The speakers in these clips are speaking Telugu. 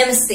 నమస్తే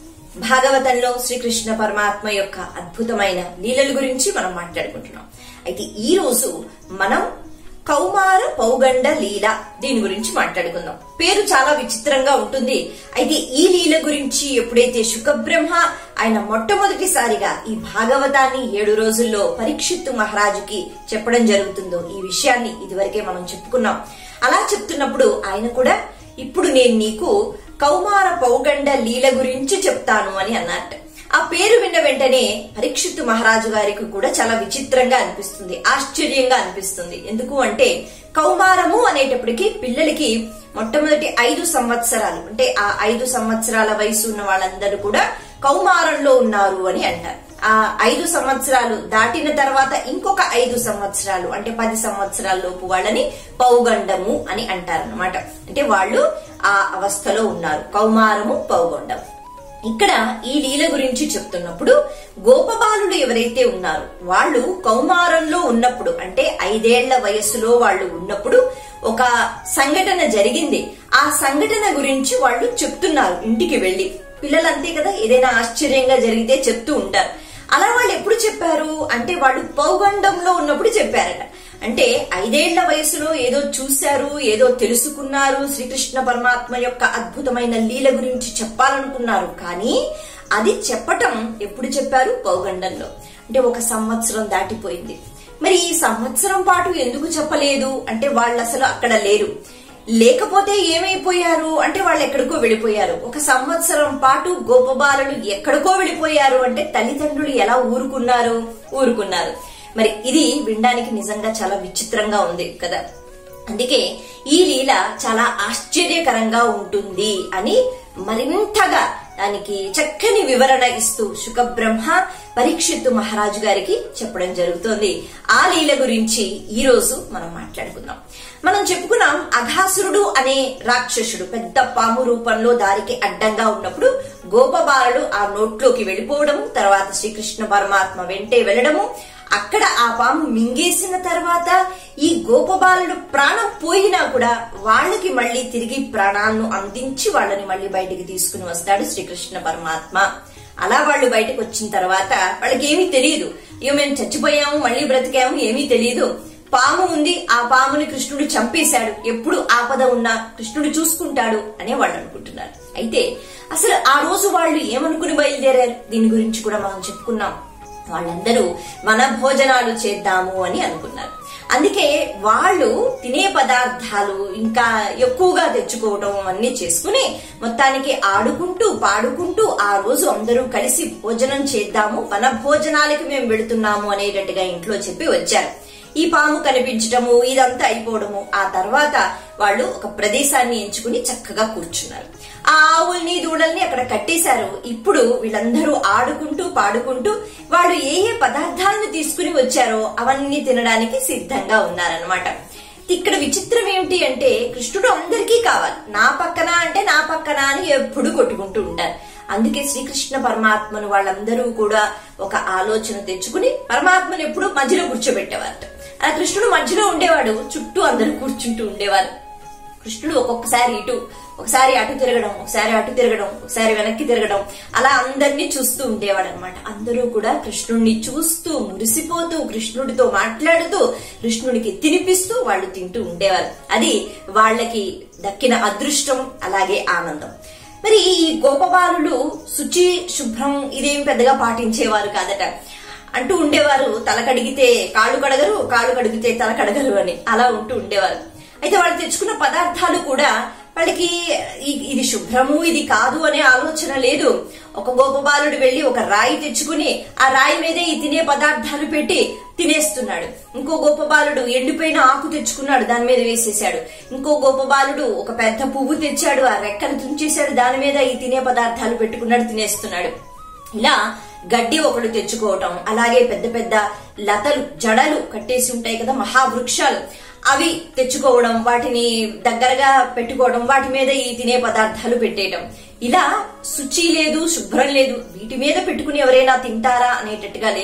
భాగవతంలో శ్రీకృష్ణ పరమాత్మ యొక్క అద్భుతమైన లీలల గురించి మనం మాట్లాడుకుంటున్నాం అయితే ఈ రోజు మనం కౌమార పౌగండ లీల దీని గురించి మాట్లాడుకుందాం పేరు చాలా విచిత్రంగా ఉంటుంది అయితే ఈ లీల గురించి ఎప్పుడైతే శుకబ్రహ్మ ఆయన మొట్టమొదటిసారిగా ఈ భాగవతాన్ని ఏడు రోజుల్లో పరీక్షిత్తు మహారాజుకి చెప్పడం జరుగుతుందో ఈ విషయాన్ని ఇదివరకే మనం చెప్పుకున్నాం అలా చెప్తున్నప్పుడు ఆయన కూడా ఇప్పుడు నేను నీకు కౌమార పౌగండ లీల గురించి చెప్తాను అని అన్నట్టు ఆ పేరు విన్న వెంటనే పరీక్షిత్తు మహారాజు గారికి కూడా చాలా విచిత్రంగా అనిపిస్తుంది ఆశ్చర్యంగా అనిపిస్తుంది ఎందుకు అంటే కౌమారము అనేటప్పటికి పిల్లలకి మొట్టమొదటి ఐదు సంవత్సరాలు అంటే ఆ ఐదు సంవత్సరాల వయసు ఉన్న వాళ్ళందరూ కూడా కౌమారంలో ఉన్నారు అని అంటారు ఆ ఐదు సంవత్సరాలు దాటిన తర్వాత ఇంకొక ఐదు సంవత్సరాలు అంటే పది సంవత్సరాల లోపు వాళ్ళని పౌగండము అని అంటారనమాట అంటే వాళ్ళు ఆ అవస్థలో ఉన్నారు కౌమారము పౌగండం ఇక్కడ ఈ లీల గురించి చెప్తున్నప్పుడు గోపబాలుడు ఎవరైతే ఉన్నారో వాళ్ళు కౌమారంలో ఉన్నప్పుడు అంటే ఐదేళ్ల వయస్సులో వాళ్ళు ఉన్నప్పుడు ఒక సంఘటన జరిగింది ఆ సంఘటన గురించి వాళ్ళు చెప్తున్నారు ఇంటికి వెళ్లి పిల్లలు అంతే కదా ఏదైనా ఆశ్చర్యంగా జరిగితే చెప్తూ ఉంటారు అలా వాళ్ళు ఎప్పుడు చెప్పారు అంటే వాళ్ళు పౌగండంలో ఉన్నప్పుడు చెప్పారట అంటే ఐదేళ్ల వయసులో ఏదో చూశారు ఏదో తెలుసుకున్నారు శ్రీకృష్ణ పరమాత్మ యొక్క అద్భుతమైన లీల గురించి చెప్పాలనుకున్నారు కానీ అది చెప్పటం ఎప్పుడు చెప్పారు పౌగండంలో అంటే ఒక సంవత్సరం దాటిపోయింది మరి ఈ సంవత్సరం పాటు ఎందుకు చెప్పలేదు అంటే వాళ్ళు అసలు అక్కడ లేరు లేకపోతే ఏమైపోయారు అంటే వాళ్ళు ఎక్కడికో వెళ్ళిపోయారు ఒక సంవత్సరం పాటు గోపబాలులు ఎక్కడికో వెళ్ళిపోయారు అంటే తల్లిదండ్రులు ఎలా ఊరుకున్నారు ఊరుకున్నారు మరి ఇది వినడానికి నిజంగా చాలా విచిత్రంగా ఉంది కదా అందుకే ఈ లీల చాలా ఆశ్చర్యకరంగా ఉంటుంది అని మరింతగా దానికి చక్కని వివరణ ఇస్తూ శుకబ్రహ్మ పరీక్షిత్తు మహారాజు గారికి చెప్పడం జరుగుతోంది ఆ లీల గురించి ఈ రోజు మనం మాట్లాడుకుందాం మనం చెప్పుకున్నాం అఘాసురుడు అనే రాక్షసుడు పెద్ద పాము రూపంలో దారికి అడ్డంగా ఉన్నప్పుడు గోపబాలుడు ఆ నోట్లోకి వెళ్ళిపోవడము తర్వాత శ్రీకృష్ణ పరమాత్మ వెంటే వెళ్ళడము అక్కడ ఆ పాము మింగేసిన తర్వాత ఈ గోపబాలుడు ప్రాణం పోయినా కూడా వాళ్ళకి మళ్ళీ తిరిగి ప్రాణాలను అందించి వాళ్ళని మళ్ళీ బయటికి తీసుకుని వస్తాడు శ్రీకృష్ణ పరమాత్మ అలా వాళ్ళు బయటకు వచ్చిన తర్వాత వాళ్ళకి ఏమీ తెలియదు అయ్యో మేము చచ్చిపోయాము మళ్ళీ బ్రతికాము ఏమీ తెలియదు పాము ఉంది ఆ పాముని కృష్ణుడు చంపేశాడు ఎప్పుడు ఆపద ఉన్నా కృష్ణుడు చూసుకుంటాడు అనే వాళ్ళు అనుకుంటున్నారు అయితే అసలు ఆ రోజు వాళ్ళు ఏమనుకుని బయలుదేరారు దీని గురించి కూడా మనం చెప్పుకున్నాం వాళ్ళందరూ వన భోజనాలు చేద్దాము అని అనుకున్నారు అందుకే వాళ్ళు తినే పదార్థాలు ఇంకా ఎక్కువగా తెచ్చుకోవడం అన్ని చేసుకుని మొత్తానికి ఆడుకుంటూ పాడుకుంటూ ఆ రోజు అందరూ కలిసి భోజనం చేద్దాము వన భోజనాలకి మేము వెళుతున్నాము అనేటట్టుగా ఇంట్లో చెప్పి వచ్చారు ఈ పాము కనిపించడము ఇదంతా అయిపోవడము ఆ తర్వాత వాళ్ళు ఒక ప్రదేశాన్ని ఎంచుకుని చక్కగా కూర్చున్నారు ఆ ఆవుల్ని దూడల్ని అక్కడ కట్టేశారు ఇప్పుడు వీళ్ళందరూ ఆడుకుంటూ పాడుకుంటూ వాళ్ళు ఏ ఏ పదార్థాలను తీసుకుని వచ్చారో అవన్నీ తినడానికి సిద్ధంగా ఉన్నారనమాట ఇక్కడ విచిత్రం ఏమిటి అంటే కృష్ణుడు అందరికీ కావాలి నా పక్కన అంటే నా పక్కన అని ఎప్పుడు కొట్టుకుంటూ ఉంటారు అందుకే శ్రీకృష్ణ పరమాత్మను వాళ్ళందరూ కూడా ఒక ఆలోచన తెచ్చుకుని పరమాత్మను ఎప్పుడు మధ్యలో కూర్చోబెట్టేవారు ఆ కృష్ణుడు మధ్యలో ఉండేవాడు చుట్టూ అందరూ కూర్చుంటూ ఉండేవారు కృష్ణుడు ఒక్కొక్కసారి ఇటు ఒకసారి అటు తిరగడం ఒకసారి అటు తిరగడం ఒకసారి వెనక్కి తిరగడం అలా అందరినీ చూస్తూ ఉండేవాడు అనమాట అందరూ కూడా కృష్ణుడిని చూస్తూ మురిసిపోతూ కృష్ణుడితో మాట్లాడుతూ కృష్ణుడికి తినిపిస్తూ వాళ్ళు తింటూ ఉండేవారు అది వాళ్ళకి దక్కిన అదృష్టం అలాగే ఆనందం మరి ఈ గోపబాలులు శుచి శుభ్రం ఇదేం పెద్దగా పాటించేవారు కాదట అంటూ ఉండేవారు తల కడిగితే కాళ్ళు కడగరు కాళ్ళు కడిగితే తల కడగరు అని అలా ఉంటూ ఉండేవారు అయితే వాళ్ళు తెచ్చుకున్న పదార్థాలు కూడా వాళ్ళకి ఇది శుభ్రము ఇది కాదు అనే ఆలోచన లేదు ఒక గోపబాలుడు వెళ్లి ఒక రాయి తెచ్చుకుని ఆ రాయి మీదే ఈ తినే పదార్థాలు పెట్టి తినేస్తున్నాడు ఇంకో గోపబాలుడు ఎండిపోయిన ఆకు తెచ్చుకున్నాడు దాని మీద వేసేశాడు ఇంకో గోపబాలుడు ఒక పెద్ద పువ్వు తెచ్చాడు ఆ రెక్కను తుంచేశాడు దాని మీద ఈ తినే పదార్థాలు పెట్టుకున్నాడు తినేస్తున్నాడు ఇలా గడ్డి ఒకడు తెచ్చుకోవటం అలాగే పెద్ద పెద్ద లతలు జడలు కట్టేసి ఉంటాయి కదా మహావృక్షాలు అవి తెచ్చుకోవడం వాటిని దగ్గరగా పెట్టుకోవడం వాటి మీద ఈ తినే పదార్థాలు పెట్టేయడం ఇలా శుచి లేదు శుభ్రం లేదు వీటి మీద పెట్టుకుని ఎవరైనా తింటారా అనేటట్టుగా లేదు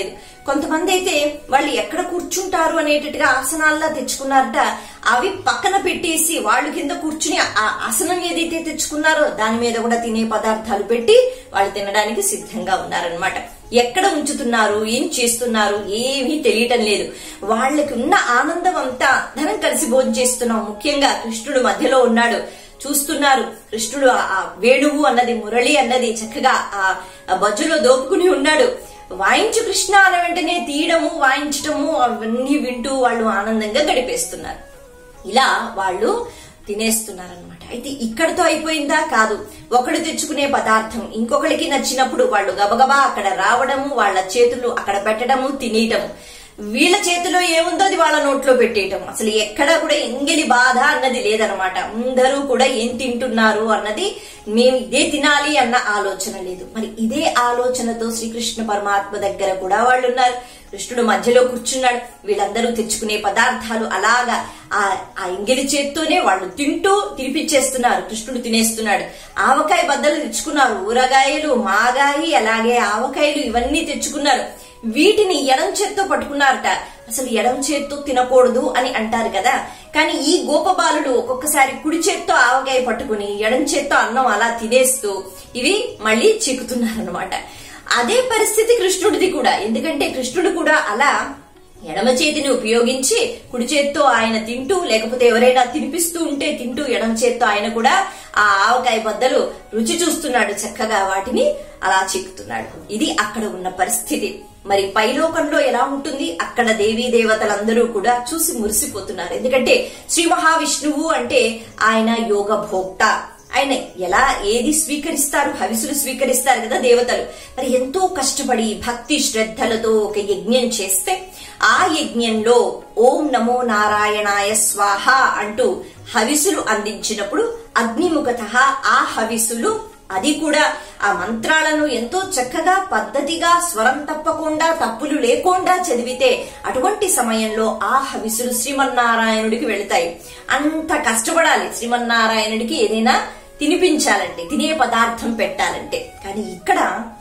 కొంతమంది అయితే వాళ్ళు ఎక్కడ కూర్చుంటారు అనేటట్టుగా ఆసనాల్లా తెచ్చుకున్నారట అవి పక్కన పెట్టేసి వాళ్ళు కింద కూర్చుని ఆ ఆసనం ఏదైతే తెచ్చుకున్నారో దాని మీద కూడా తినే పదార్థాలు పెట్టి వాళ్ళు తినడానికి సిద్ధంగా ఉన్నారనమాట ఎక్కడ ఉంచుతున్నారు ఏం చేస్తున్నారు ఏమీ తెలియటం లేదు వాళ్ళకి ఉన్న ఆనందం అంతా ధనం కలిసి భోజనం చేస్తున్నాం ముఖ్యంగా కృష్ణుడు మధ్యలో ఉన్నాడు చూస్తున్నారు కృష్ణుడు ఆ- ఆ వేణువు అన్నది మురళి అన్నది చక్కగా ఆ ఆ బజ్జులో దోపుకుని ఉన్నాడు వాయించు కృష్ణ అన్న వెంటనే తీయడము వాయించటము అవన్నీ వింటూ వాళ్ళు ఆనందంగా గడిపేస్తున్నారు ఇలా వాళ్ళు తినేస్తున్నారనమాట అయితే ఇక్కడతో అయిపోయిందా కాదు ఒకడు తెచ్చుకునే పదార్థం ఇంకొకరికి నచ్చినప్పుడు వాళ్ళు గబగబా అక్కడ రావడము వాళ్ళ చేతులు అక్కడ పెట్టడము తినేయటము వీళ్ళ చేతిలో ఏముందో అది వాళ్ళ నోట్లో పెట్టేయటం అసలు ఎక్కడ కూడా ఎంగిలి బాధ అన్నది లేదనమాట అందరూ కూడా ఏం తింటున్నారు అన్నది మేము ఇదే తినాలి అన్న ఆలోచన లేదు మరి ఇదే ఆలోచనతో శ్రీకృష్ణ పరమాత్మ దగ్గర కూడా వాళ్ళు ఉన్నారు కృష్ణుడు మధ్యలో కూర్చున్నాడు వీళ్ళందరూ తెచ్చుకునే పదార్థాలు అలాగా ఆ ఆ ఎంగిలి చేత్తోనే వాళ్ళు తింటూ తినిపించేస్తున్నారు కృష్ణుడు తినేస్తున్నాడు ఆవకాయ బద్దలు తెచ్చుకున్నారు ఊరగాయలు మాగాయి అలాగే ఆవకాయలు ఇవన్నీ తెచ్చుకున్నారు వీటిని ఎడం చేత్తో పట్టుకున్నారట అసలు ఎడం చేత్తో తినకూడదు అని అంటారు కదా కానీ ఈ గోపబాలుడు ఒక్కొక్కసారి కుడి చేత్తో ఆవకాయ పట్టుకుని ఎడం చేత్తో అన్నం అలా తినేస్తూ ఇవి మళ్ళీ చిక్కుతున్నారనమాట అదే పరిస్థితి కృష్ణుడిది కూడా ఎందుకంటే కృష్ణుడు కూడా అలా ఎడమ చేతిని ఉపయోగించి కుడి చేత్తో ఆయన తింటూ లేకపోతే ఎవరైనా తినిపిస్తూ ఉంటే తింటూ ఎడమ చేత్తో ఆయన కూడా ఆ ఆవకాయ బద్దలు రుచి చూస్తున్నాడు చక్కగా వాటిని అలా చిక్కుతున్నాడు ఇది అక్కడ ఉన్న పరిస్థితి మరి పైలోకంలో ఎలా ఉంటుంది అక్కడ దేవీ దేవతలందరూ కూడా చూసి మురిసిపోతున్నారు ఎందుకంటే శ్రీ మహావిష్ణువు అంటే ఆయన యోగ భోక్త ఆయన ఎలా ఏది స్వీకరిస్తారు హవిసులు స్వీకరిస్తారు కదా దేవతలు మరి ఎంతో కష్టపడి భక్తి శ్రద్ధలతో ఒక యజ్ఞం చేస్తే ఆ యజ్ఞంలో ఓం నమో నారాయణాయ స్వాహ అంటూ హవిసులు అందించినప్పుడు అగ్నిముఖత ఆ హవిసులు అది కూడా ఆ మంత్రాలను ఎంతో చక్కగా పద్ధతిగా స్వరం తప్పకుండా తప్పులు లేకుండా చదివితే అటువంటి సమయంలో ఆ హవిసులు శ్రీమన్నారాయణుడికి వెళతాయి అంత కష్టపడాలి శ్రీమన్నారాయణుడికి ఏదైనా తినిపించాలంటే తినే పదార్థం పెట్టాలంటే కానీ ఇక్కడ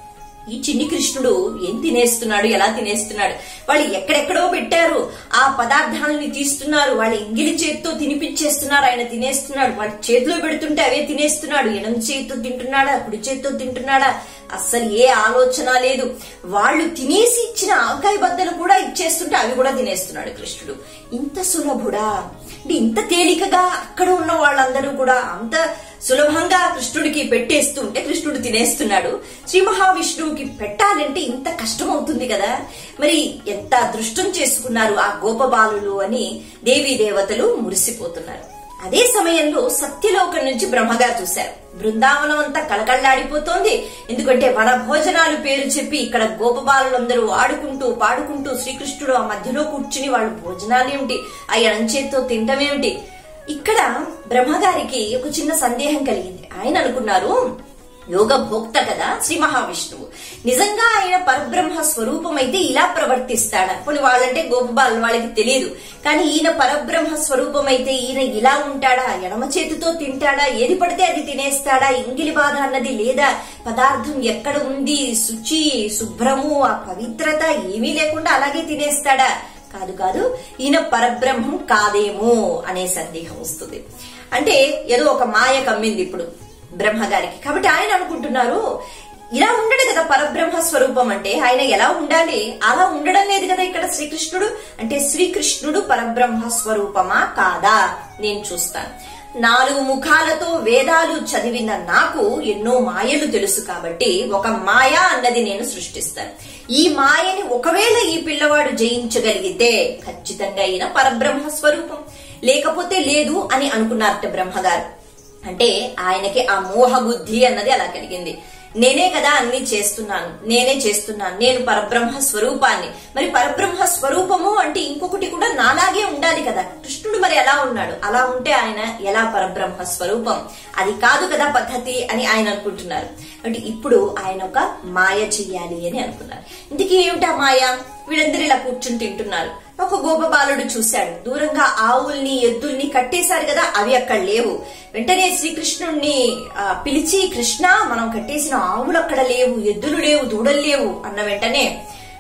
ఈ చిన్ని కృష్ణుడు ఏం తినేస్తున్నాడు ఎలా తినేస్తున్నాడు వాళ్ళు ఎక్కడెక్కడో పెట్టారు ఆ పదార్థాలని తీస్తున్నారు వాళ్ళ ఇంగిలి చేత్తో తినిపించేస్తున్నారు ఆయన తినేస్తున్నాడు వాళ్ళ చేతిలో పెడుతుంటే అవే తినేస్తున్నాడు ఎడం చేతితో తింటున్నాడా కుడి చేతితో తింటున్నాడా అస్సలు ఏ ఆలోచన లేదు వాళ్ళు తినేసి ఇచ్చిన ఆవకాయ బద్దలు కూడా ఇచ్చేస్తుంటే అవి కూడా తినేస్తున్నాడు కృష్ణుడు ఇంత సులభుడా అంటే ఇంత తేలికగా అక్కడ ఉన్న వాళ్ళందరూ కూడా అంత సులభంగా కృష్ణుడికి పెట్టేస్తుంటే కృష్ణుడు తినేస్తున్నాడు శ్రీ మహావిష్ణువుకి పెట్టాలంటే ఇంత కష్టం అవుతుంది కదా మరి ఎంత అదృష్టం చేసుకున్నారు ఆ గోపబాలులు అని దేవీ దేవతలు మురిసిపోతున్నారు అదే సమయంలో సత్యలోకం నుంచి బ్రహ్మగారు చూశారు బృందావనం అంతా కళకళ్ళాడిపోతోంది ఎందుకంటే వన భోజనాలు పేరు చెప్పి ఇక్కడ గోపబాలులందరూ ఆడుకుంటూ పాడుకుంటూ శ్రీకృష్ణుడు ఆ మధ్యలో కూర్చుని వాళ్ళు భోజనాలు ఏమిటి ఆ ఎడంచేత్తో తింటమేమిటి ఇక్కడ బ్రహ్మగారికి ఒక చిన్న సందేహం కలిగింది ఆయన అనుకున్నారు యోగ భోక్త కదా శ్రీ మహావిష్ణువు నిజంగా ఆయన పరబ్రహ్మ స్వరూపం అయితే ఇలా ప్రవర్తిస్తాడా కొన్ని వాళ్ళంటే గోపబాలు వాళ్ళకి తెలియదు కానీ ఈయన పరబ్రహ్మ స్వరూపం అయితే ఈయన ఇలా ఉంటాడా ఎడమ చేతితో తింటాడా ఏది పడితే అది తినేస్తాడా ఇంగిలి బాధ అన్నది లేదా పదార్థం ఎక్కడ ఉంది శుచి శుభ్రము ఆ పవిత్రత ఏమీ లేకుండా అలాగే తినేస్తాడా కాదు కాదు ఈయన పరబ్రహ్మం కాదేమో అనే సందేహం వస్తుంది అంటే ఏదో ఒక మాయ కమ్మింది ఇప్పుడు బ్రహ్మగారికి కాబట్టి ఆయన అనుకుంటున్నారు ఇలా ఉండడు కదా పరబ్రహ్మ స్వరూపం అంటే ఆయన ఎలా ఉండాలి అలా ఉండడం లేదు కదా ఇక్కడ శ్రీకృష్ణుడు అంటే శ్రీకృష్ణుడు పరబ్రహ్మ స్వరూపమా కాదా నేను చూస్తాను నాలుగు ముఖాలతో వేదాలు చదివిన నాకు ఎన్నో మాయలు తెలుసు కాబట్టి ఒక మాయ అన్నది నేను సృష్టిస్తాను ఈ మాయని ఒకవేళ ఈ పిల్లవాడు జయించగలిగితే ఖచ్చితంగా ఈయన పరబ్రహ్మ స్వరూపం లేకపోతే లేదు అని అనుకున్నారట బ్రహ్మగారు అంటే ఆయనకి ఆ మోహ బుద్ధి అన్నది అలా కలిగింది నేనే కదా అన్ని చేస్తున్నాను నేనే చేస్తున్నాను నేను పరబ్రహ్మ స్వరూపాన్ని మరి పరబ్రహ్మ స్వరూపము అంటే ఇంకొకటి కూడా నాలాగే ఉండాలి కదా కృష్ణుడు మరి ఎలా ఉన్నాడు అలా ఉంటే ఆయన ఎలా పరబ్రహ్మ స్వరూపం అది కాదు కదా పద్ధతి అని ఆయన అనుకుంటున్నారు అంటే ఇప్పుడు ఆయన ఒక మాయ చెయ్యాలి అని అనుకున్నారు ఇందుకే ఏమిటా మాయ వీళ్ళందరూ ఇలా కూర్చుని తింటున్నారు ఒక గోపబాలుడు చూశాడు దూరంగా ఆవుల్ని ఎద్దుల్ని కట్టేశారు కదా అవి అక్కడ లేవు వెంటనే శ్రీకృష్ణుణ్ణి ఆ, పిలిచి కృష్ణ మనం కట్టేసిన ఆవులు అక్కడ లేవు ఎద్దులు లేవు దూడలు లేవు అన్న వెంటనే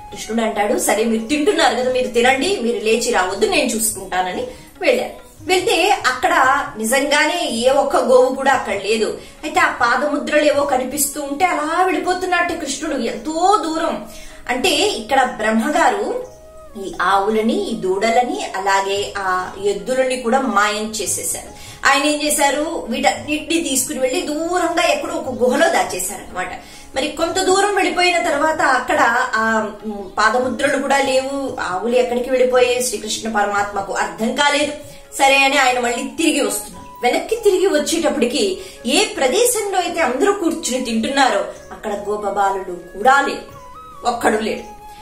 కృష్ణుడు అంటాడు సరే మీరు తింటున్నారు కదా మీరు తినండి మీరు లేచి రావద్దు నేను చూసుకుంటానని వెళ్ళారు వెళ్తే అక్కడ నిజంగానే ఏ ఒక్క గోవు కూడా అక్కడ లేదు అయితే ఆ పాదముద్రలు ఏవో కనిపిస్తూ ఉంటే అలా వెళ్ళిపోతున్నట్టు కృష్ణుడు ఎంతో దూరం అంటే ఇక్కడ బ్రహ్మగారు ఈ ఆవులని ఈ దూడలని అలాగే ఆ ఎద్దులని కూడా మాయం చేసేశారు ఆయన ఏం చేశారు వీటన్నిటిని తీసుకుని వెళ్లి దూరంగా ఎక్కడో ఒక గుహలో దాచేశారు అనమాట మరి కొంత దూరం వెళ్ళిపోయిన తర్వాత అక్కడ ఆ మ్, పాదముద్రలు కూడా లేవు ఆవులు ఎక్కడికి వెళ్ళిపోయాయి శ్రీకృష్ణ పరమాత్మకు అర్థం కాలేదు సరే అని ఆయన మళ్ళీ తిరిగి వస్తున్నారు వెనక్కి తిరిగి వచ్చేటప్పటికి ఏ ప్రదేశంలో అయితే అందరూ కూర్చుని తింటున్నారో అక్కడ గోపబాలుడు కూడా లేడు ఒక్కడు లేడు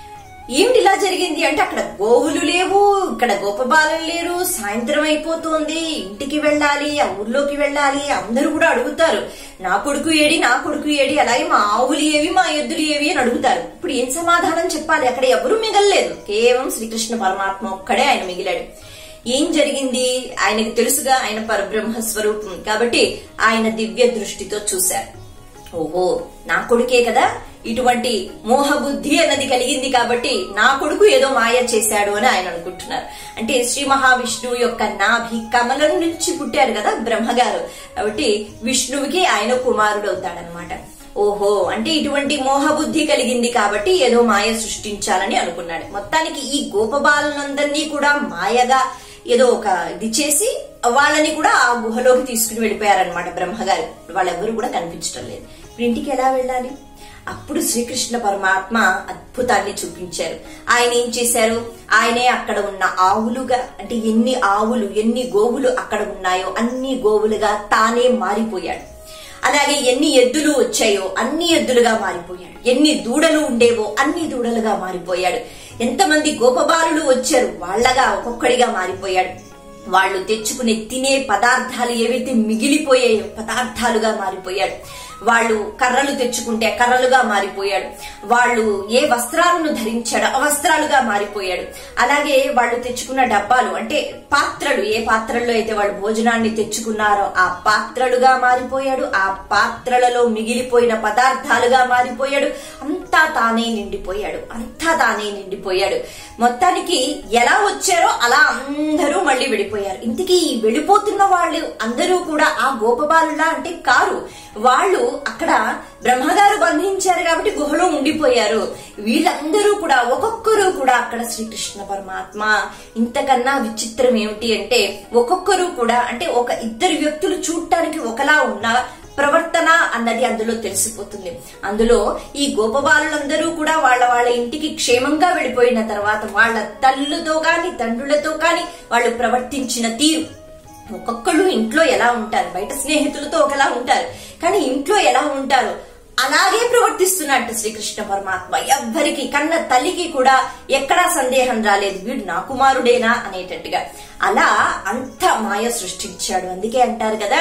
ఏమిటి ఇలా జరిగింది అంటే అక్కడ గోవులు లేవు ఇక్కడ గోపబాలు లేరు సాయంత్రం అయిపోతుంది ఇంటికి వెళ్ళాలి ఆ ఊర్లోకి వెళ్ళాలి అందరూ కూడా అడుగుతారు నా కొడుకు ఏడి నా కొడుకు ఏడి అలాగే మా ఆవులు ఏవి మా ఎద్దులు ఏవి అని అడుగుతారు ఇప్పుడు ఏం సమాధానం చెప్పాలి అక్కడ ఎవరూ మిగలలేదు కేవలం శ్రీకృష్ణ పరమాత్మ ఒక్కడే ఆయన మిగిలాడు ఏం జరిగింది ఆయనకు తెలుసుగా ఆయన పరబ్రహ్మ స్వరూపం కాబట్టి ఆయన దివ్య దృష్టితో చూశారు ఓహో నా కొడుకే కదా ఇటువంటి మోహబుద్ధి అన్నది కలిగింది కాబట్టి నా కొడుకు ఏదో మాయ చేశాడు అని ఆయన అనుకుంటున్నారు అంటే శ్రీ మహావిష్ణువు యొక్క నాభి కమలం నుంచి పుట్టారు కదా బ్రహ్మగారు కాబట్టి విష్ణువుకి ఆయన కుమారుడు అవుతాడనమాట ఓహో అంటే ఇటువంటి మోహబుద్ధి కలిగింది కాబట్టి ఏదో మాయ సృష్టించాలని అనుకున్నాడు మొత్తానికి ఈ గోపబాలనందరినీ కూడా మాయగా ఏదో ఒక ఇది చేసి వాళ్ళని కూడా ఆ గుహలోకి తీసుకుని వెళ్ళిపోయారనమాట బ్రహ్మగారు వాళ్ళెవ్వరూ కూడా కనిపించడం లేదు ఇప్పుడు ఇంటికి ఎలా వెళ్ళాలి అప్పుడు శ్రీకృష్ణ పరమాత్మ అద్భుతాన్ని చూపించారు ఆయన ఏం చేశారు ఆయనే అక్కడ ఉన్న ఆవులుగా అంటే ఎన్ని ఆవులు ఎన్ని గోవులు అక్కడ ఉన్నాయో అన్ని గోవులుగా తానే మారిపోయాడు అలాగే ఎన్ని ఎద్దులు వచ్చాయో అన్ని ఎద్దులుగా మారిపోయాడు ఎన్ని దూడలు ఉండేవో అన్ని దూడలుగా మారిపోయాడు ఎంతమంది గోపబాలులు వచ్చారు వాళ్ళగా ఒక్కొక్కడిగా మారిపోయాడు వాళ్ళు తెచ్చుకునే తినే పదార్థాలు ఏవైతే మిగిలిపోయాయో పదార్థాలుగా మారిపోయాడు వాళ్ళు కర్రలు తెచ్చుకుంటే కర్రలుగా మారిపోయాడు వాళ్ళు ఏ వస్త్రాలను ధరించాడో ఆ వస్త్రాలుగా మారిపోయాడు అలాగే వాళ్ళు తెచ్చుకున్న డబ్బాలు అంటే పాత్రలు ఏ పాత్రల్లో అయితే వాళ్ళు భోజనాన్ని తెచ్చుకున్నారో ఆ పాత్రలుగా మారిపోయాడు ఆ పాత్రలలో మిగిలిపోయిన పదార్థాలుగా మారిపోయాడు అంతా తానే నిండిపోయాడు అంతా తానే నిండిపోయాడు మొత్తానికి ఎలా వచ్చారో అలా అందరూ మళ్ళీ వెళ్ళిపోయారు ఇంతకీ ఈ వెళ్ళిపోతున్న వాళ్ళు అందరూ కూడా ఆ గోపబాలులా అంటే కారు వాళ్ళు అక్కడ బ్రహ్మగారు బంధించారు కాబట్టి గుహలో ఉండిపోయారు వీళ్ళందరూ కూడా ఒక్కొక్కరు కూడా అక్కడ శ్రీకృష్ణ పరమాత్మ ఇంతకన్నా విచిత్రం ఏమిటి అంటే ఒక్కొక్కరు కూడా అంటే ఒక ఇద్దరు వ్యక్తులు చూడటానికి ఒకలా ఉన్నా ప్రవర్తన అన్నది అందులో తెలిసిపోతుంది అందులో ఈ గోపబాలులందరూ కూడా వాళ్ళ వాళ్ళ ఇంటికి క్షేమంగా వెళ్ళిపోయిన తర్వాత వాళ్ళ తల్లుతో గాని తండ్రులతో గాని వాళ్ళు ప్రవర్తించిన తీరు ఒక్కొక్కళ్ళు ఇంట్లో ఎలా ఉంటారు బయట స్నేహితులతో ఒకలా ఉంటారు కానీ ఇంట్లో ఎలా ఉంటారు అలాగే ప్రవర్తిస్తున్నట్టు శ్రీకృష్ణ పరమాత్మ ఎవ్వరికి కన్న తల్లికి కూడా ఎక్కడా సందేహం రాలేదు వీడు నా కుమారుడేనా అనేటట్టుగా అలా అంత మాయ సృష్టించాడు అందుకే అంటారు కదా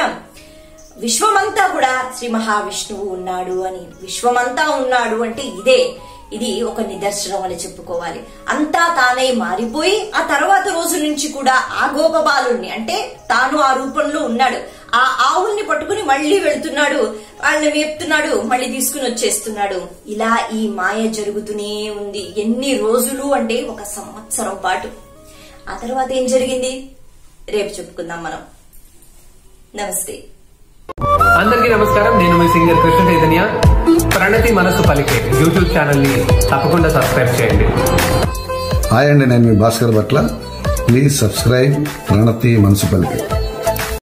విశ్వమంతా కూడా శ్రీ మహావిష్ణువు ఉన్నాడు అని విశ్వమంతా ఉన్నాడు అంటే ఇదే ఇది ఒక నిదర్శనం అని చెప్పుకోవాలి అంతా తానే మారిపోయి ఆ తర్వాత రోజు నుంచి కూడా ఆ గోపబాలుణ్ణి అంటే తాను ఆ రూపంలో ఉన్నాడు ఆ ఆవుల్ని పట్టుకుని మళ్ళీ వెళ్తున్నాడు వాళ్ళని మేపుతున్నాడు మళ్ళీ తీసుకుని వచ్చేస్తున్నాడు ఇలా ఈ మాయ జరుగుతూనే ఉంది ఎన్ని రోజులు అంటే ఒక సంవత్సరం పాటు ఆ తర్వాత ఏం జరిగింది రేపు చెప్పుకుందాం మనం నమస్తే అందరికీ నమస్కారం నేను మీ సింగర్ కృష్ణ చైతన్య ప్రణతి మనసు పలికే యూట్యూబ్ ఛానల్ ని తప్పకుండా సబ్స్క్రైబ్ చేయండి హాయ్ అండి నేను మీ భాస్కర్ భట్ల ప్లీజ్ సబ్స్క్రైబ్ ప్రణతి మనసు పలికి